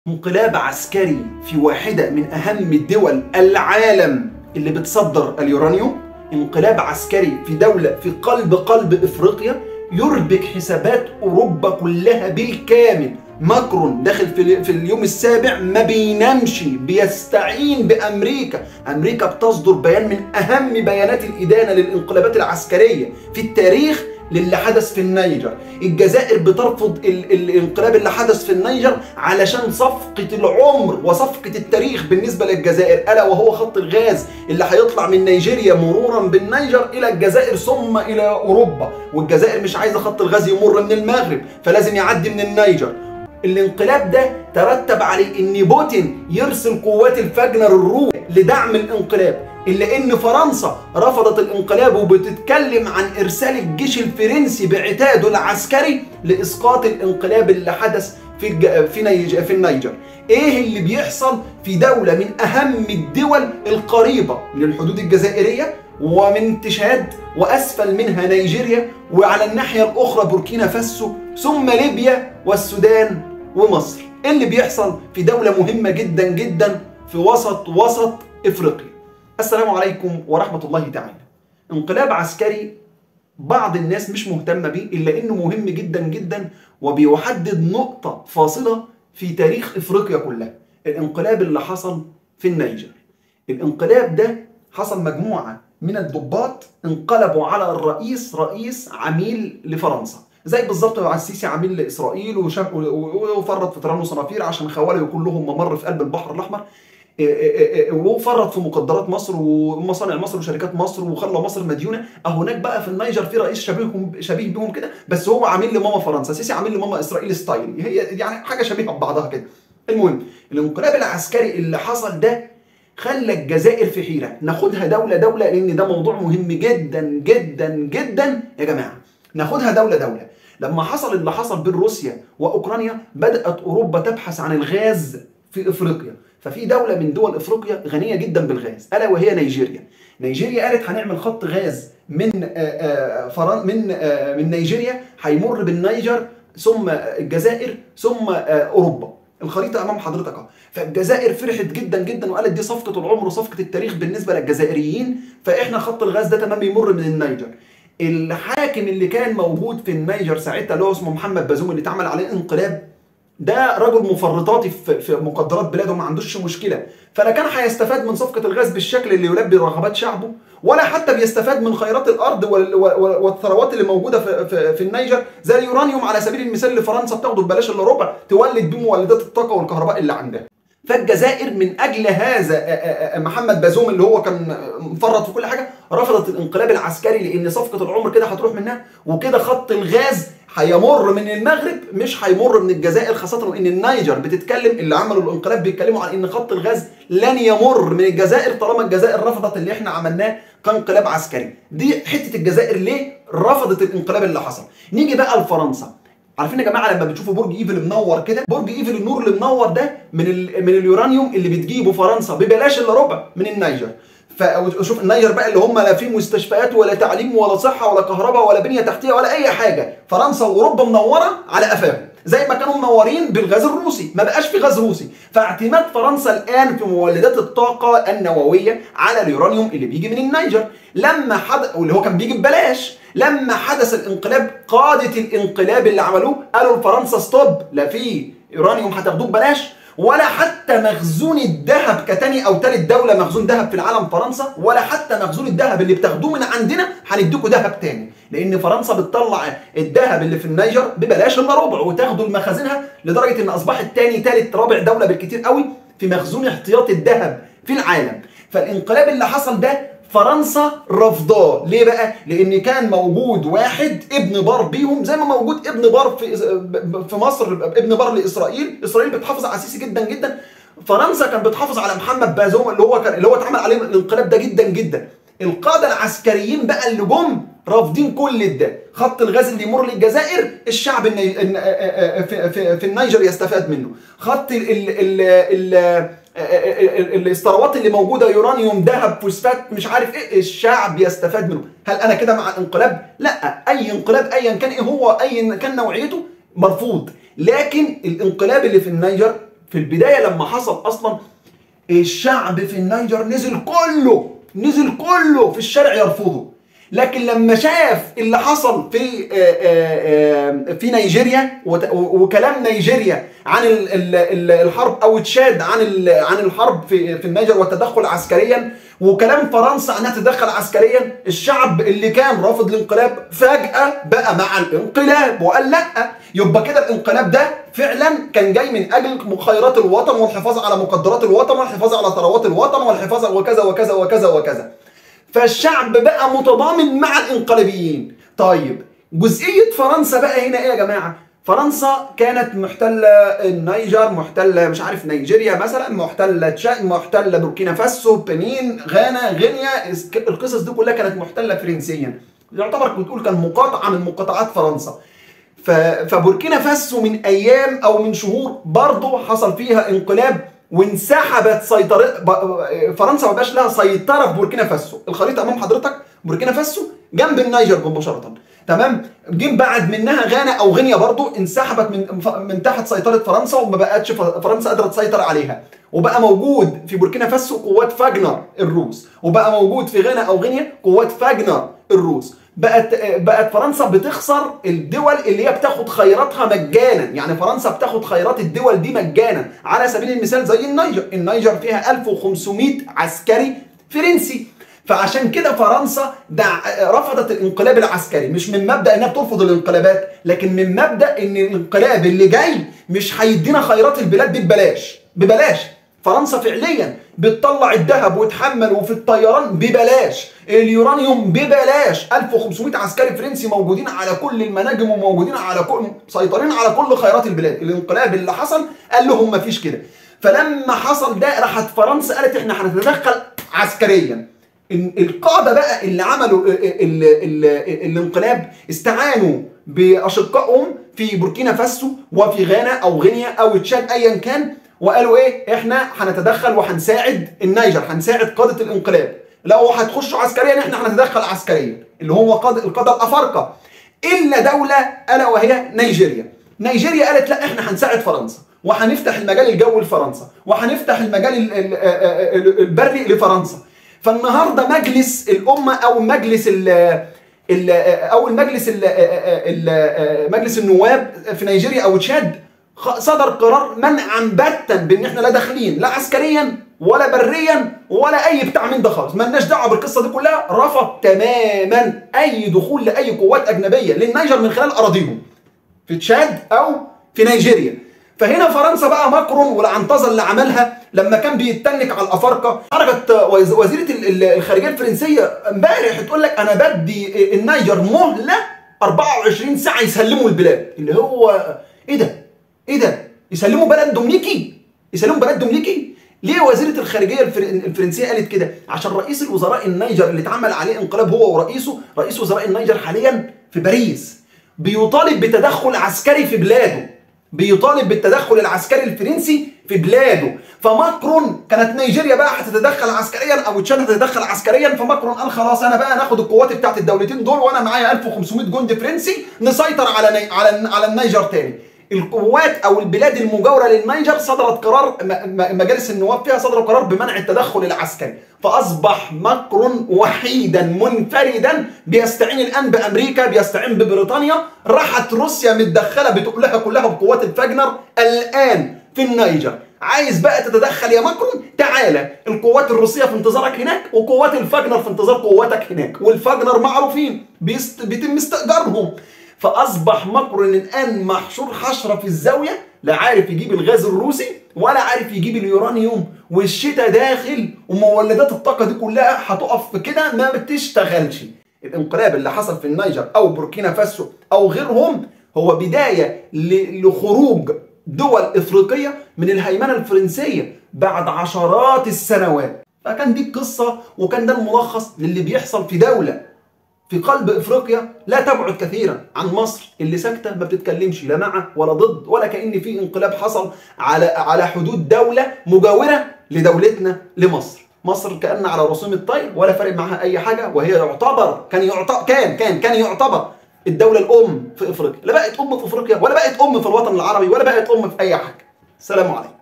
انقلاب عسكري في واحدة من أهم الدول العالم اللي بتصدر اليورانيوم انقلاب عسكري في دولة في قلب قلب إفريقيا يربك حسابات أوروبا كلها بالكامل ماكرون داخل في, في اليوم السابع ما بينامش بيستعين بأمريكا أمريكا بتصدر بيان من أهم بيانات الإدانة للانقلابات العسكرية في التاريخ للي حدث في النيجر الجزائر بترفض ال الانقلاب اللي حدث في النيجر علشان صفقة العمر وصفقة التاريخ بالنسبة للجزائر ألا وهو خط الغاز اللي هيطلع من نيجيريا مرورا بالنيجر إلى الجزائر ثم إلى أوروبا والجزائر مش عايزة خط الغاز يمر من المغرب فلازم يعدي من النيجر الانقلاب ده ترتب عليه ان بوتين يرسل قوات الفاجنر الروس لدعم الانقلاب الا ان فرنسا رفضت الانقلاب وبتتكلم عن ارسال الجيش الفرنسي بعتاده العسكري لاسقاط الانقلاب اللي حدث في الج... في نيجر في النيجر ايه اللي بيحصل في دوله من اهم الدول القريبه من الحدود الجزائريه ومن تشاد واسفل منها نيجيريا وعلى الناحيه الاخرى بوركينا فاسو ثم ليبيا والسودان ومصر ايه اللي بيحصل في دوله مهمه جدا جدا في وسط وسط افريقيا السلام عليكم ورحمه الله تعالى انقلاب عسكري بعض الناس مش مهتمه بيه الا انه مهم جدا جدا وبيحدد نقطه فاصله في تاريخ افريقيا كلها الانقلاب اللي حصل في النيجر الانقلاب ده حصل مجموعه من الضباط انقلبوا على الرئيس رئيس عميل لفرنسا زي بالظبط مع السيسي عميل لاسرائيل وفرط في طيران وصنافير عشان خوالوا يكون لهم ممر في قلب البحر الاحمر وفرط في مقدرات مصر ومصانع مصر وشركات مصر وخلى مصر مديونه هناك بقى في النيجر في رئيس شبيههم شبيه بهم كده بس هو عامل لماما فرنسا سيسي عامل لماما اسرائيل ستايل هي يعني حاجه شبيهه ببعضها كده المهم الانقلاب العسكري اللي حصل ده خلى الجزائر في حيره ناخدها دوله دوله لان ده موضوع مهم جدا جدا جدا يا جماعه ناخدها دوله دوله لما حصل اللي حصل بين روسيا واوكرانيا بدات اوروبا تبحث عن الغاز في افريقيا ففي دوله من دول افريقيا غنيه جدا بالغاز الا وهي نيجيريا نيجيريا قالت هنعمل خط غاز من فرن من من نيجيريا هيمر بالنيجر ثم الجزائر ثم اوروبا الخريطه امام حضرتك اهو فالجزائر فرحت جدا جدا وقالت دي صفقه العمر وصفقه التاريخ بالنسبه للجزائريين فاحنا خط الغاز ده تمام يمر من النيجر الحاكم اللي كان موجود في النيجر ساعتها اللي هو اسمه محمد بازوم اللي اتعمل عليه انقلاب ده رجل مفرطاتي في مقدرات بلاده ما عندوش مشكله فلا كان هيستفاد من صفقه الغاز بالشكل اللي يلبي رغبات شعبه ولا حتى بيستفاد من خيرات الارض والثروات اللي موجوده في, في, في النيجر زي اليورانيوم على سبيل المثال اللي فرنسا بتاخده ببلاش الا ربع تولد بيه مولدات الطاقه والكهرباء اللي عندها فالجزائر من اجل هذا محمد بازوم اللي هو كان مفرط في كل حاجه رفضت الانقلاب العسكري لان صفقه العمر كده هتروح منها وكده خط الغاز هيمر من المغرب مش هيمر من الجزائر خاصه وان النيجر بتتكلم اللي عملوا الانقلاب بيتكلموا عن ان خط الغاز لن يمر من الجزائر طالما الجزائر رفضت اللي احنا عملناه كانقلاب عسكري دي حته الجزائر ليه رفضت الانقلاب اللي حصل نيجي بقى لفرنسا عارفين يا جماعه لما بتشوفوا برج ايفل منور كده برج ايفل النور اللي منور ده من من اليورانيوم اللي بتجيبه فرنسا ببلاش الا ربع من النيجر فشوف النيجر بقى اللي هم لا في مستشفيات ولا تعليم ولا صحه ولا كهرباء ولا بنيه تحتيه ولا اي حاجه فرنسا واوروبا منوره على قفاهم زي ما كانوا منورين بالغاز الروسي ما بقاش في غاز روسي فاعتماد فرنسا الان في مولدات الطاقه النوويه على اليورانيوم اللي بيجي من النيجر لما حدث واللي هو كان بيجي ببلاش لما حدث الانقلاب قاده الانقلاب اللي عملوه قالوا لفرنسا ستوب لا في يورانيوم هتاخدوه ببلاش ولا حتى مخزون الذهب كتاني او تالت دوله مخزون ذهب في العالم فرنسا ولا حتى مخزون الذهب اللي بتاخدوه من عندنا هنديكوا ذهب تاني لان فرنسا بتطلع الذهب اللي في النيجر ببلاش الا ربع وتاخدوا لمخازنها لدرجه ان اصبحت تاني تالت رابع دوله بالكتير قوي في مخزون احتياطي الذهب في العالم فالانقلاب اللي حصل ده فرنسا رفضاه ليه بقى لان كان موجود واحد ابن بار بيهم زي ما موجود ابن بار في في مصر ابن بار لاسرائيل اسرائيل بتحافظ على السيسي جدا جدا فرنسا كانت بتحافظ على محمد بازوم اللي هو كان اللي هو اتعمل عليه الانقلاب ده جدا جدا القاده العسكريين بقى اللي جم رافضين كل ده خط الغاز اللي يمر للجزائر الشعب الني... في, في, في النيجر يستفاد منه خط ال ال ال الثروات اللي موجوده يورانيوم ذهب فوسفات مش عارف ايه الشعب يستفاد منه هل انا كده مع الانقلاب لا اي انقلاب ايا كان ايه هو ايا كان نوعيته مرفوض لكن الانقلاب اللي في النيجر في البدايه لما حصل اصلا الشعب في النيجر نزل كله نزل كله في الشارع يرفضه لكن لما شاف اللي حصل في آه، آه، آه، في نيجيريا وت- وكلام نيجيريا عن ال- ال- ال- الحرب او تشاد عن ال- عن الحرب في في النيجر والتدخل عسكريا وكلام فرنسا انها تتدخل عسكريا الشعب اللي كان رافض الانقلاب فجاه بقى مع الانقلاب وقال لا يبقى كده الانقلاب ده فعلا كان جاي من اجل خيرات الوطن والحفاظ على مقدرات الوطن والحفاظ على ثروات الوطن والحفاظ وكذا وكذا وكذا وكذا فالشعب بقى متضامن مع الانقلابيين طيب جزئية فرنسا بقى هنا ايه يا جماعة فرنسا كانت محتلة النيجر محتلة مش عارف نيجيريا مثلا محتلة تشاد محتلة بوركينا فاسو بنين غانا غينيا اسك- القصص دي كلها كانت محتلة فرنسيا يعتبر بتقول كان مقاطعة من مقاطعات فرنسا ف- فبوركينا فاسو من ايام او من شهور برضه حصل فيها انقلاب وانسحبت سيطرة ب- فرنسا ما بقاش لها سيطرة في بوركينا فاسو الخريطة امام حضرتك بوركينا فاسو جنب النيجر مباشرة تمام جيب بعد منها غانا او غينيا برضو انسحبت من من تحت سيطرة فرنسا وما بقتش ف- فرنسا قادرة تسيطر عليها وبقى موجود في بوركينا فاسو قوات فاجنر الروس وبقى موجود في غانا او غينيا قوات فاجنر الروس بقت بقت فرنسا بتخسر الدول اللي هي بتاخد خيراتها مجانا يعني فرنسا بتاخد خيرات الدول دي مجانا على سبيل المثال زي النيجر النيجر فيها 1500 عسكري فرنسي فعشان كده فرنسا دع... رفضت الانقلاب العسكري مش من مبدا انها بترفض الانقلابات لكن من مبدا ان الانقلاب اللي جاي مش هيدينا خيرات البلاد دي ببلاش ببلاش فرنسا فعليا بتطلع الذهب وتحمل وفي الطيران ببلاش اليورانيوم ببلاش 1500 عسكري فرنسي موجودين على كل المناجم وموجودين على كل مسيطرين على كل خيرات البلاد الانقلاب اللي حصل قال لهم مفيش كده فلما حصل ده راحت فرنسا قالت احنا هنتدخل عسكريا ال- القادة بقى اللي عملوا ال ال ال الانقلاب استعانوا بأشقائهم في بوركينا فاسو وفي غانا أو غينيا أو تشاد أيا كان وقالوا إيه إحنا هنتدخل وهنساعد النيجر هنساعد قادة الانقلاب لو هتخشوا عسكريا إحنا هنتدخل عسكريا اللي هو قادة القادة الأفارقة إلا دولة ألا وهي نيجيريا نيجيريا قالت لا إحنا هنساعد فرنسا وهنفتح المجال الجوي لفرنسا وهنفتح المجال ال- ال- ال- البري لفرنسا فالنهارده مجلس الامه او مجلس ال ال او المجلس ال ال مجلس النواب في نيجيريا او تشاد خ- صدر قرار منعا باتا بان احنا لا داخلين لا عسكريا ولا بريا ولا اي بتاع من ده خالص مالناش دعوه بالقصه دي كلها رفض تماما اي دخول لاي قوات اجنبيه للنيجر من خلال اراضيهم في تشاد او في نيجيريا فهنا فرنسا بقى ماكرون والعنطزه اللي عملها لما كان بيتنك على الافارقه خرجت وز- وزيره ال- ال- الخارجيه الفرنسيه امبارح تقول لك انا بدي النيجر مهله 24 ساعه يسلموا البلاد اللي هو ايه ده؟ ايه ده؟ يسلموا بلد دومينيكي؟ يسلموا بلد دومينيكي؟ ليه وزيره الخارجيه الفر- الفرنسيه قالت كده؟ عشان رئيس الوزراء النيجر اللي اتعمل عليه انقلاب هو ورئيسه رئيس وزراء النيجر حاليا في باريس بيطالب بتدخل عسكري في بلاده بيطالب بالتدخل العسكري الفرنسي في بلاده فماكرون كانت نيجيريا بقى هتتدخل عسكريا او تشاد هتتدخل عسكريا فماكرون قال خلاص انا بقى ناخد القوات بتاعت الدولتين دول وانا معايا 1500 جندي فرنسي نسيطر على ني... على على النيجر تاني القوات او البلاد المجاوره للنيجر صدرت قرار م- م- مجالس النواب فيها صدروا قرار بمنع التدخل العسكري فاصبح ماكرون وحيدا منفردا بيستعين الان بامريكا بيستعين ببريطانيا راحت روسيا متدخله بتقلها كلها بقوات الفاجنر الان في النيجر عايز بقى تتدخل يا ماكرون تعالى القوات الروسيه في انتظارك هناك وقوات الفاجنر في انتظار قواتك هناك والفاجنر معروفين بيست... بيتم استئجارهم فاصبح ماكرون الان محشور حشره في الزاويه لا عارف يجيب الغاز الروسي ولا عارف يجيب اليورانيوم والشتاء داخل ومولدات الطاقه دي كلها هتقف في كده ما بتشتغلش الانقلاب اللي حصل في النيجر او بوركينا فاسو او غيرهم هو بدايه ل- لخروج دول افريقيه من الهيمنه الفرنسيه بعد عشرات السنوات فكان دي القصه وكان ده الملخص للي بيحصل في دوله في قلب افريقيا لا تبعد كثيرا عن مصر اللي ساكته ما بتتكلمش لا مع ولا ضد ولا كان في انقلاب حصل على على حدود دوله مجاوره لدولتنا لمصر مصر كان على رسوم الطير ولا فارق معاها اي حاجه وهي يعتبر كان يعتبر كان كان كان يعتبر الدوله الام في افريقيا لا بقت ام في افريقيا ولا بقت ام في الوطن العربي ولا بقت ام في اي حاجه السلام عليكم